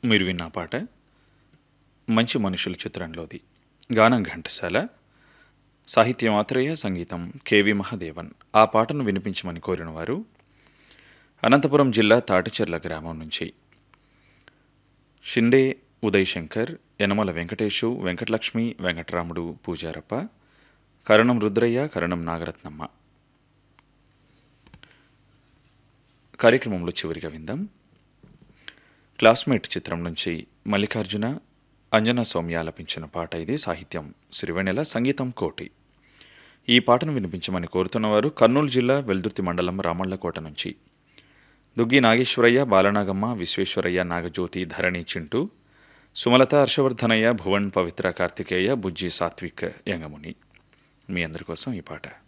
మీరు విన్న పాట మంచి మనుషుల చిత్రంలోది గానం ఘంటసాల సాహిత్యం ఆత్రేయ సంగీతం కెవి మహాదేవన్ ఆ పాటను వినిపించమని కోరిన వారు అనంతపురం జిల్లా తాటిచెర్ల గ్రామం నుంచి షిండే ఉదయ్ శంకర్ యనమల వెంకటేశు వెంకటలక్ష్మి వెంకటరాముడు పూజారప్ప కరణం రుద్రయ్య కరణం నాగరత్నమ్మ కార్యక్రమంలో చివరిగా విందాం క్లాస్మేట్ చిత్రం నుంచి మల్లికార్జున అంజనా సౌమ్య ఆలపించిన పాట ఇది సాహిత్యం సిరివెనెల సంగీతం కోటి ఈ పాటను వినిపించమని కోరుతున్నవారు కర్నూలు జిల్లా వెల్దుర్తి మండలం రామళ్ళకోట నుంచి దుగ్గి నాగేశ్వరయ్య బాలనాగమ్మ విశ్వేశ్వరయ్య నాగజ్యోతి ధరణి చింటూ సుమలత హర్షవర్ధనయ్య భువన్ పవిత్ర కార్తికేయ బుజ్జి సాత్విక్ యంగముని మీ అందరి కోసం ఈ పాట